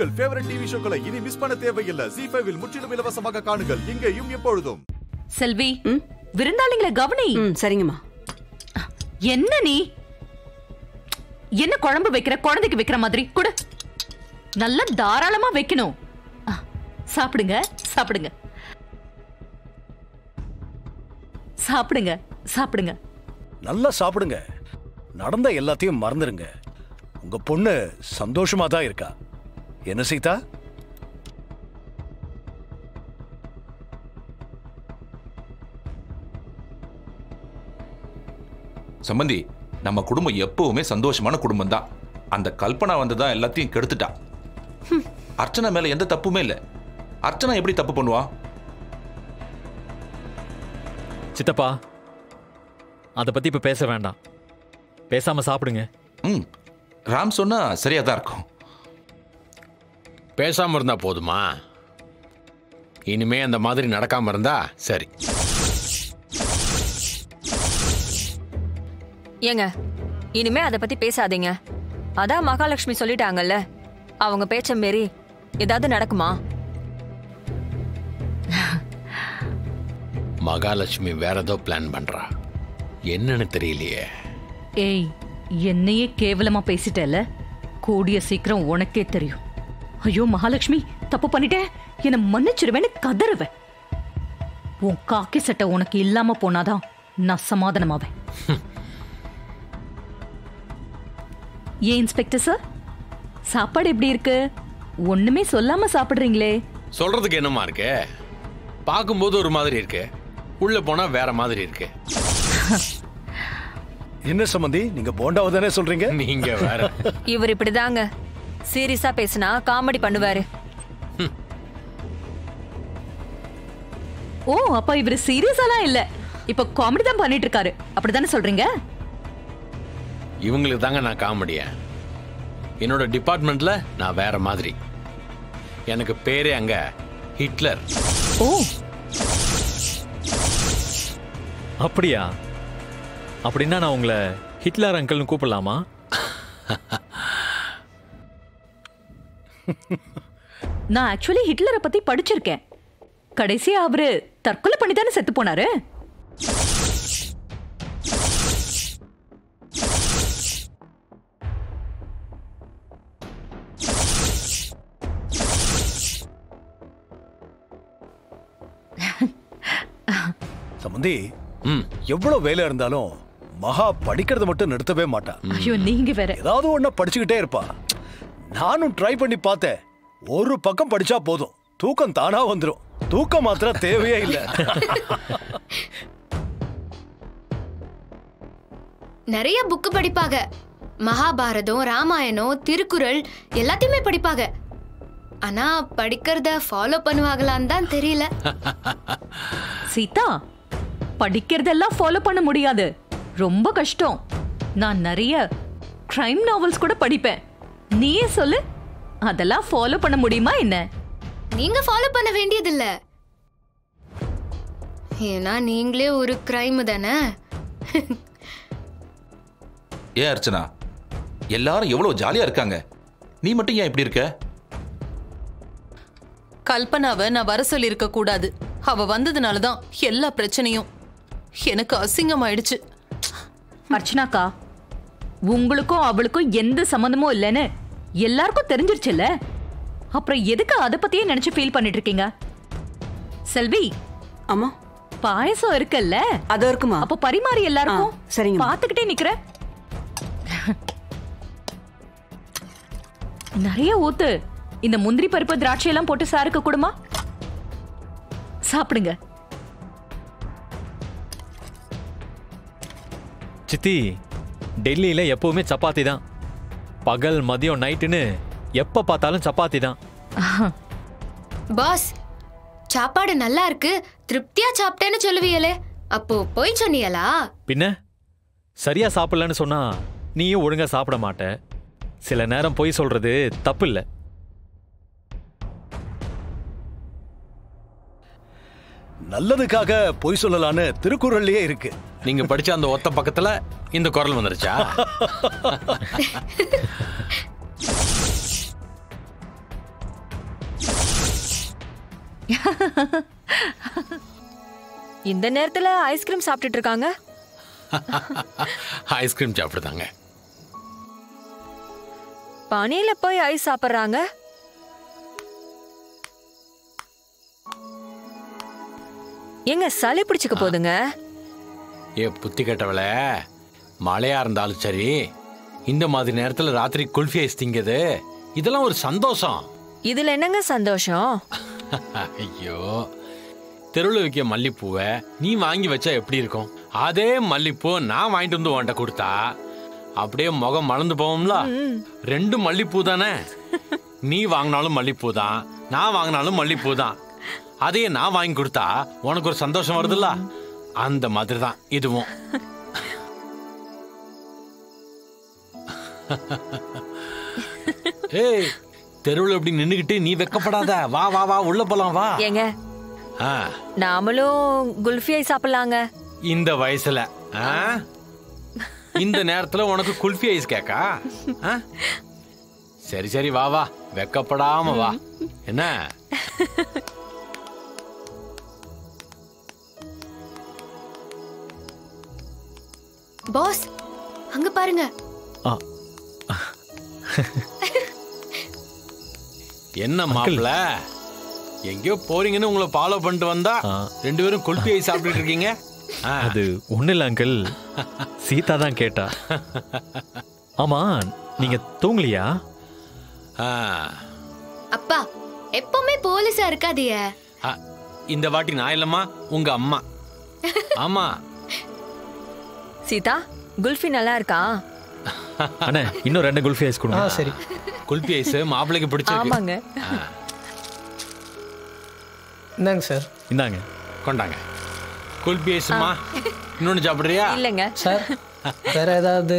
உங்கள் favourite TV ஷோக்களை இனி miss பண்ண தேவையில்லை ஜி ஃபைவில் முற்றிலும் இலவசமாக காணுங்கள் இங்கேயும் எப்பொழுதும் செல்வி விருந்தாளிங்களை கவனி ம் சரிங்கம்மா என்ன நீ என்ன குழம்பு வைக்கிற குழந்தைக்கு வைக்கிற மாதிரி கொடு நல்லா தாராளமா வைக்கணும் ஆ, சாப்பிடுங்க சாப்பிடுங்க சாப்பிடுங்க சாப்பிடுங்க நல்லா சாப்பிடுங்க நடந்த எல்லாத்தையும் மறந்துருங்க உங்க பொண்ணு சந்தோஷமா தான் இருக்கா என்ன சீதா சம்பந்தி நம்ம குடும்பம் எப்பவுமே சந்தோஷமான குடும்பம் தான் அந்த கல்பனா வந்து தான் எல்லாத்தையும் கெடுத்துட்டா அர்ச்சனா மேல எந்த தப்புமே இல்லை அர்ச்சனா எப்படி தப்பு பண்ணுவா சித்தப்பா அதை பத்தி இப்ப பேச வேண்டாம் பேசாம சாப்பிடுங்க ம் ராம் சொன்னா சரியா தான் இருக்கும் பேசாம இருந்தா போதுமா இனிமே அந்த மாதிரி நடக்காம இருந்தா சரி ஏங்க இனிமே அதை பத்தி பேசாதீங்க அதான் மகாலட்சுமி சொல்லிட்டாங்கல்ல அவங்க பேச்ச மீறி ஏதாவது நடக்குமா மகாலட்சுமி வேற ஏதோ பிளான் பண்றா என்னன்னு தெரியலையே ஏய் என்னையே கேவலமா பேசிட்டல கூடிய சீக்கிரம் உனக்கே தெரியும் ஐயோ மகாலட்சுமி தப்பு பண்ணிட்டேன் என்ன மன்னிச்சிருவேன்னு கதறுவேன் உன் காக்கி சட்டை உனக்கு இல்லாம போனாதான் நான் சமாதானமாவேன் ஏன் இன்ஸ்பெக்டர் சார் சாப்பாடு எப்படி இருக்கு ஒண்ணுமே சொல்லாம சாப்பிடுறீங்களே சொல்றதுக்கு என்னமா இருக்கு பார்க்கும்போது ஒரு மாதிரி இருக்கு உள்ள போனா வேற மாதிரி இருக்கு என்ன சம்பந்தி நீங்க போண்டாவை தானே சொல்றீங்க நீங்க வேற இவர் இப்படிதாங்க சீரியஸா பேசினா காமெடி பண்ணுவாரு ஓ அப்ப இவரு சீரியஸாலாம் இல்ல இப்ப காமெடி தான் பண்ணிட்டு இருக்காரு அப்படிதானே சொல்றீங்க இவங்களுக்கு தாங்க நான் காமெடியா என்னோட டிபார்ட்மெண்ட்ல நான் வேற மாதிரி எனக்கு பேரே அங்க ஹிட்லர் ஓ அப்படியா அப்படின்னா நான் உங்களை ஹிட்லர் அங்கிள்னு கூப்பிடலாமா நான் ஆக்சுவலி ஹிட்லரை பத்தி படிச்சிருக்கேன் கடைசியா அவரு தற்கொலை பண்ணி தானே செத்து போனாரு சம்பந்தி ம் எவ்வளவு வேலை இருந்தாலும் மகா படிக்கிறத மட்டும் நிறுத்தவே மாட்டா ஐயோ நீங்க வேற ஏதாவது ஒண்ண படிச்சுக்கிட்டே இருப்பா நானும் ட்ரை பண்ணி பார்த்தேன் ஒரு பக்கம் படிச்சா போதும் தூக்கம் தானா வந்துரும் தூக்கம் மாத்திரம் தேவையே இல்ல நிறைய புக்கு படிப்பாங்க மகாபாரதம் ராமாயணம் திருக்குறள் எல்லாத்தையுமே படிப்பாங்க ஆனா படிக்கிறத ஃபாலோ பண்ணுவாங்களான்னு தான் தெரியல சீதா படிக்கிறதெல்லாம் ஃபாலோ பண்ண முடியாது ரொம்ப கஷ்டம் நான் நிறைய கிரைம் நாவல்ஸ் கூட படிப்பேன் நீயே சொல்லு அதெல்லாம் ஃபாலோ பண்ண முடியுமா என்ன நீங்க ஃபாலோ பண்ண வேண்டியதில்ல ஏன்னா நீங்களே ஒரு கிரைம் தானே ஏன் அர்ச்சனா எல்லாரும் எவ்வளவு ஜாலியா இருக்காங்க நீ மட்டும் ஏன் இப்படி இருக்க கல்பனாவை நான் வர சொல்லியிருக்க கூடாது அவ வந்ததுனால தான் எல்லா பிரச்சனையும் எனக்கு அசிங்கமாயிடுச்சு அர்ச்சனாக்கா உங்களுக்கும் அவளுக்கும் எந்த சம்மந்தமும் இல்லைன்னு எல்லாருக்கும் தெரிஞ்சிருச்சுல்ல அப்புறம் எதுக்கு அதை பத்தியே நினைச்சு ஃபீல் பண்ணிட்டு இருக்கீங்க செல்வி ஆமா பாயசம் இருக்குல்ல அது இருக்குமா அப்ப பரிமாறி எல்லாருக்கும் ஆ, சரிங்கம்மா. பாத்துக்கிட்டே நிக்கிற நிறைய ஊத்து இந்த முந்திரி பருப்பு திராட்சை எல்லாம் போட்டு சாருக்கு கொடுமா சாப்பிடுங்க சித்தி டெல்லியில எப்பவுமே சப்பாத்தி தான் பகல் மதியம் நைட்டுன்னு எப்ப பார்த்தாலும் சப்பாத்தி தான் பாஸ் சாப்பாடு நல்லா இருக்கு திருப்தியா சாப்பிட்டேன்னு சொல்லுவீங்களே அப்போ போய் சொன்னீங்களா பின்ன சரியா சாப்பிடலன்னு சொன்னா நீயும் ஒழுங்கா சாப்பிட மாட்ட சில நேரம் பொய் சொல்றது தப்பு இல்லை நல்லதுக்காக பொய் சொல்லலான்னு திருக்குறள்லயே இருக்கு நீங்க படிச்ச அந்த ஒத்த பக்கத்துல இந்த குரல் வந்துருச்சா இந்த நேரத்துல ஐஸ்கிரீம் சாப்பிட்டுட்டு இருக்காங்க ஐஸ்கிரீம் சாப்பிடுதாங்க பனியில போய் ஐஸ் சாப்பிடுறாங்க எங்க சளி பிடிச்சுக்க போதுங்க ஏ புத்தி கெட்டவள மழையா இருந்தாலும் சரி இந்த மாதிரி நேரத்துல ராத்திரி குல்ஃபி ஐஸ் திங்குது இதெல்லாம் ஒரு சந்தோஷம் இதுல என்னங்க சந்தோஷம் ஐயோ தெருவில் விற்க மல்லிப்பூவை நீ வாங்கி வச்சா எப்படி இருக்கும் அதே மல்லிப்பூ நான் வாங்கிட்டு வந்து உன்கிட்ட கொடுத்தா அப்படியே முகம் மலர்ந்து போகும்ல ரெண்டு மல்லிப்பூ தானே நீ வாங்கினாலும் மல்லிப்பூ தான் நான் வாங்கினாலும் மல்லிப்பூ தான் அதையே நான் வாங்கி கொடுத்தா உனக்கு ஒரு சந்தோஷம் வருதுல்ல அந்த மாதிரி தான் இதுவும் ஏய் தெருவில் இப்படி நின்னுகிட்டு நீ வெக்கப்படாத வா வா வா உள்ள போலாம் வா ஏங்க ஆ, நாமளும் குல்ஃபி ஐஸ் சாப்பிடலாங்க இந்த வயசுல ஆ? இந்த நேரத்துல உனக்கு குல்ஃபி ஐஸ் கேக்கா ஆ? சரி சரி வா வா வெக்கப்படாம வா என்ன பாஸ் அங்க பாருங்க ஆ என்ன மாப்பிள எங்கேயோ போறீங்கன்னு உங்களை ஃபாலோ பண்ணிட்டு வந்தா ஆ. ரெண்டு பேரும் குல்ஃபி ஐஸ் சாப்பிட்டுட்டு இருக்கீங்க ஆ, அது ஒண்ணு இல்ல அங்கிள் சீதா தான் கேட்டா ஆமா நீங்க தூங்கலையா ஆ. அப்பா எப்பவுமே போலீஸா இருக்காதிய ஆ, இந்த வாட்டி நான் இல்லம்மா உங்க அம்மா ஆமா சீதா குல்ஃபி நல்லா இருக்கா அண்ணே இன்னும் ரெண்டு குல்ஃபி ஐஸ் கொடுங்க சரி குல்ஃபி ஐஸ் மாப்பிள்ளைக்கு பிடிச்சிருக்கு ஆமாங்க இந்தாங்க சார் இந்தாங்க கொண்டாங்க குல்ஃபி ஐஸ்மா இன்னொன்னு சாப்பிடுறியா இல்லைங்க சார் வேற ஏதாவது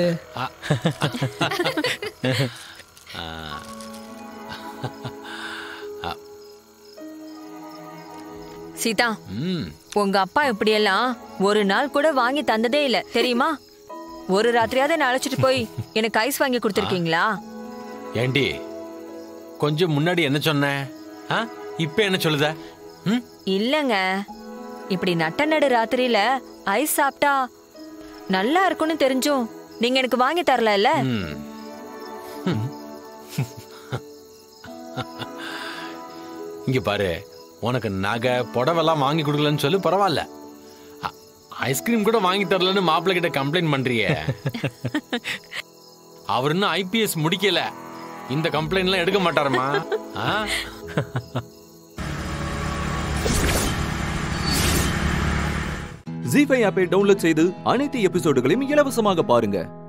சீதா ம் உங்க அப்பா இப்படியெல்லாம் ஒரு நாள் கூட வாங்கி தந்ததே இல்ல தெரியுமா ஒரு ராத்திரியாவது என்ன அழைச்சிட்டு போய் எனக்கு ஐஸ் வாங்கி கொடுத்துருக்கீங்களா ஏண்டி கொஞ்சம் முன்னாடி என்ன சொன்ன ஆ இப்ப என்ன சொல்லுத ம் இல்லங்க இப்படி நட்ட நடு ராத்திரியில ஐஸ் சாப்பிட்டா நல்லா இருக்கும்னு தெரிஞ்சும் நீங்க எனக்கு வாங்கி தரல ம். இங்க பாரு உனக்கு நகை புடவெல்லாம் வாங்கி கொடுக்கலன்னு சொல்லு பரவாயில்ல அ- ஐஸ்கிரீம் கூட வாங்கி தரலன்னு மாப்பிள்ளை கிட்ட கம்ப்ளைண்ட் பண்றியே அவர் இன்னும் ஐபிஎஸ் முடிக்கல இந்த கம்ப்ளைண்ட்லாம் எடுக்க மாட்டாருமா ஆ? ஜி ஃபைவ் ஆப்பை டவுன்லோட் செய்து அனைத்து எபிசோடுகளையும் இலவசமாக பாருங்க